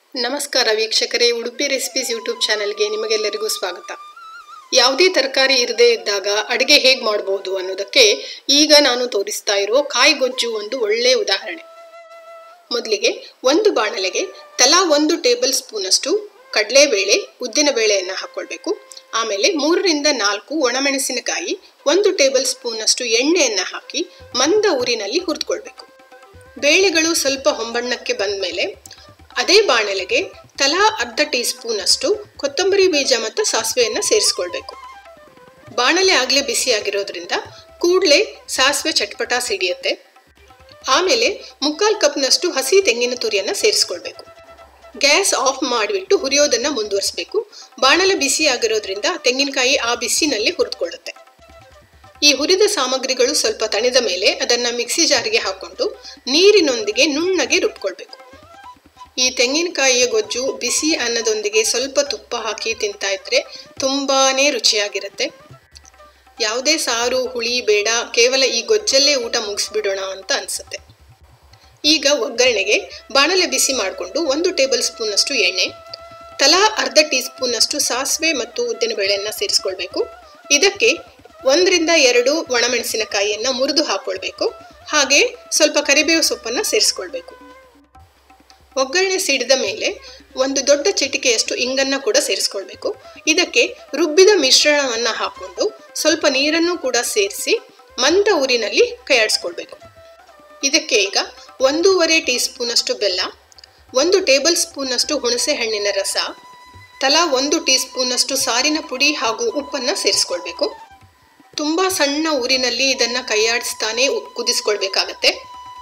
ನಮಸ್ಕಾರ ವೀಕ್ಷಕರೇ Udupi recipes YouTube ಚಾನೆಲ್ಗೆ ನಿಮಗೆಲ್ಲರಿಗೂ ಸ್ವಾಗತ ಯಾವುದೇ ತರಕಾರಿ ಇರದೇ ಇದ್ದಾಗ ಅಡುಗೆ ಹೇಗೆ ಮಾಡ್ಬೋದು ಅನ್ನೋದಕ್ಕೆ ಈಗ ನಾನು ತೋರಿಸ್ತಾ ಇರೋ ಕಾಯಿಗೊಜ್ಜು ಒಂದು ಒಳ್ಳೆಯ ಉದಾಹರಣೆ ಮೊದಲಿಗೆ ಒಂದು ಬಾಣಲೆಗೆ ತಲಾ ಒಂದು ಟೇಬಲ್ ಸ್ಪೂನಷ್ಟು ಕಡಲೆಬೇಳೆ ಉದ್ದಿನಬೇಳೆಯನ್ನು ಹಾಕ್ಕೊಳ್ಬೇಕು ಆಮೇಲೆ ಮೂರರಿಂದ ನಾಲ್ಕು ಒಣಮೆಣಸಿನಕಾಯಿ ಒಂದು ಟೇಬಲ್ ಸ್ಪೂನಷ್ಟು ಎಣ್ಣೆಯನ್ನು ಹಾಕಿ ಮಂದ ಊರಿನಲ್ಲಿ ಹುರಿದುಕೊಳ್ಬೇಕು ಬೇಳೆಗಳು ಸ್ವಲ್ಪ ಹೊಂಬಣ್ಣಕ್ಕೆ ಬಂದ ಮೇಲೆ ಅದೇ ಬಾಣಲೆಗೆ ತಲಾ ಅರ್ಧ ಟೀ ಸ್ಪೂನಷ್ಟು ಕೊತ್ತಂಬರಿ ಬೀಜ ಮತ್ತು ಸಾಸಿವೆಯನ್ನು ಸೇರಿಸ್ಕೊಳ್ಬೇಕು ಬಾಣಲೆ ಆಗಲೇ ಬಿಸಿಯಾಗಿರೋದ್ರಿಂದ ಕೂಡಲೇ ಸಾಸಿವೆ ಚಟ್ಪಟ ಸಿಡಿಯುತ್ತೆ ಆಮೇಲೆ ಮುಕ್ಕಾಲು ಕಪ್ನಷ್ಟು ಹಸಿ ತೆಂಗಿನ ತುರಿಯನ್ನು ಸೇರಿಸ್ಕೊಳ್ಬೇಕು ಗ್ಯಾಸ್ ಆಫ್ ಮಾಡಿಬಿಟ್ಟು ಹುರಿಯೋದನ್ನು ಮುಂದುವರಿಸಬೇಕು ಬಾಣಲೆ ಬಿಸಿ ಆಗಿರೋದ್ರಿಂದ ತೆಂಗಿನಕಾಯಿ ಆ ಬಿಸಿನಲ್ಲಿ ಹುರಿದುಕೊಳ್ಳುತ್ತೆ ಈ ಹುರಿದ ಸಾಮಗ್ರಿಗಳು ಸ್ವಲ್ಪ ತಣಿದ ಮೇಲೆ ಅದನ್ನು ಮಿಕ್ಸಿ ಜಾರಿಗೆ ಹಾಕ್ಕೊಂಡು ನೀರಿನೊಂದಿಗೆ ನುಣ್ಣಗೆ ರುಬ್ಕೊಳ್ಬೇಕು ಈ ತೆಂಗಿನಕಾಯಿಯ ಗೊಜ್ಜು ಬಿಸಿ ಅನ್ನದೊಂದಿಗೆ ಸ್ವಲ್ಪ ತುಪ್ಪ ಹಾಕಿ ತಿಂತಾ ಇದ್ರೆ ತುಂಬಾನೇ ರುಚಿಯಾಗಿರುತ್ತೆ ಯಾವುದೇ ಸಾರು ಹುಳಿ ಬೇಡ ಕೇವಲ ಈ ಗೊಜ್ಜಲ್ಲೇ ಊಟ ಮುಗಿಸ್ಬಿಡೋಣ ಅಂತ ಅನಿಸುತ್ತೆ ಈಗ ಒಗ್ಗರಣೆಗೆ ಬಾಣಲೆ ಬಿಸಿ ಮಾಡಿಕೊಂಡು ಒಂದು ಟೇಬಲ್ ಸ್ಪೂನಷ್ಟು ಎಣ್ಣೆ ತಲಾ ಅರ್ಧ ಟೀ ಸ್ಪೂನಷ್ಟು ಸಾಸಿವೆ ಮತ್ತು ಉದ್ದಿನಬೇಳೆಯನ್ನು ಸೇರಿಸ್ಕೊಳ್ಬೇಕು ಇದಕ್ಕೆ ಒಂದರಿಂದ ಎರಡು ಒಣಮೆಣಸಿನಕಾಯಿಯನ್ನು ಮುರಿದು ಹಾಕ್ಕೊಳ್ಬೇಕು ಹಾಗೆ ಸ್ವಲ್ಪ ಕರಿಬೇವು ಸೊಪ್ಪನ್ನು ಸೇರಿಸ್ಕೊಳ್ಬೇಕು ಒಗ್ಗರಣೆ ಸಿಡಿದ ಮೇಲೆ ಒಂದು ದೊಡ್ಡ ಚಿಟಿಕೆಯಷ್ಟು ಇಂಗನ್ನು ಕೂಡ ಸೇರಿಸ್ಕೊಳ್ಬೇಕು ಇದಕ್ಕೆ ರುಬ್ಬಿದ ಮಿಶ್ರಣವನ್ನು ಹಾಕ್ಕೊಂಡು ಸ್ವಲ್ಪ ನೀರನ್ನು ಕೂಡ ಸೇರಿಸಿ ಮಂದ ಊರಿನಲ್ಲಿ ಕೈಯಾಡಿಸ್ಕೊಳ್ಬೇಕು ಇದಕ್ಕೆ ಈಗ ಒಂದೂವರೆ ಟೀ ಸ್ಪೂನಷ್ಟು ಬೆಲ್ಲ ಒಂದು ಟೇಬಲ್ ಸ್ಪೂನಷ್ಟು ಹುಣಸೆ ಹಣ್ಣಿನ ರಸ ತಲಾ ಒಂದು ಟೀ ಸ್ಪೂನಷ್ಟು ಸಾರಿನ ಪುಡಿ ಹಾಗೂ ಉಪ್ಪನ್ನು ಸೇರಿಸ್ಕೊಳ್ಬೇಕು ತುಂಬ ಸಣ್ಣ ಊರಿನಲ್ಲಿ ಇದನ್ನು ಕೈಯಾಡಿಸ್ತಾನೆ ಕುದಿಸ್ಕೊಳ್ಬೇಕಾಗತ್ತೆ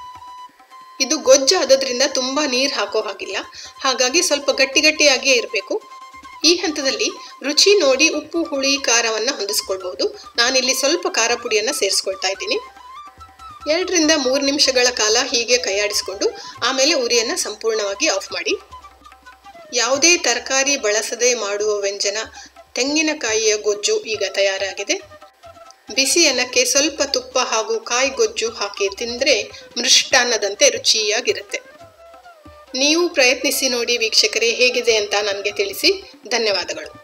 ಇದು ಗೊಜ್ಜು ಆದದ್ರಿಂದ ತುಂಬ ನೀರು ಹಾಕೋ ಹಾಗಿಲ್ಲ ಹಾಗಾಗಿ ಸ್ವಲ್ಪ ಗಟ್ಟಿ ಗಟ್ಟಿಯಾಗಿಯೇ ಇರಬೇಕು ಈ ಹಂತದಲ್ಲಿ ರುಚಿ ನೋಡಿ ಉಪ್ಪು ಹುಳಿ ಖಾರವನ್ನು ಹೊಂದಿಸ್ಕೊಳ್ಬಹುದು ನಾನಿಲ್ಲಿ ಸ್ವಲ್ಪ ಖಾರ ಪುಡಿಯನ್ನು ಸೇರಿಸ್ಕೊಳ್ತಾ ಇದ್ದೀನಿ ಎರಡರಿಂದ ಮೂರು ನಿಮಿಷಗಳ ಕಾಲ ಹೀಗೆ ಕೈಯಾಡಿಸ್ಕೊಂಡು ಆಮೇಲೆ ಉರಿಯನ್ನು ಸಂಪೂರ್ಣವಾಗಿ ಆಫ್ ಮಾಡಿ ಯಾವುದೇ ತರಕಾರಿ ಬಳಸದೆ ಮಾಡುವ ವ್ಯಂಜನ ತೆಂಗಿನಕಾಯಿಯ ಗೊಜ್ಜು ಈಗ ತಯಾರಾಗಿದೆ ಬಿಸಿ ಅನ್ನಕ್ಕೆ ಸ್ವಲ್ಪ ತುಪ್ಪ ಹಾಗೂ ಕಾಯಿ ಗೊಜ್ಜು ಹಾಕಿ ತಿಂದರೆ ಮೃಷ್ಟಾನ್ನದಂತೆ ರುಚಿಯಾಗಿರುತ್ತೆ ನೀವು ಪ್ರಯತ್ನಿಸಿ ನೋಡಿ ವೀಕ್ಷಕರೇ ಹೇಗಿದೆ ಅಂತ ನನಗೆ ತಿಳಿಸಿ ಧನ್ಯವಾದಗಳು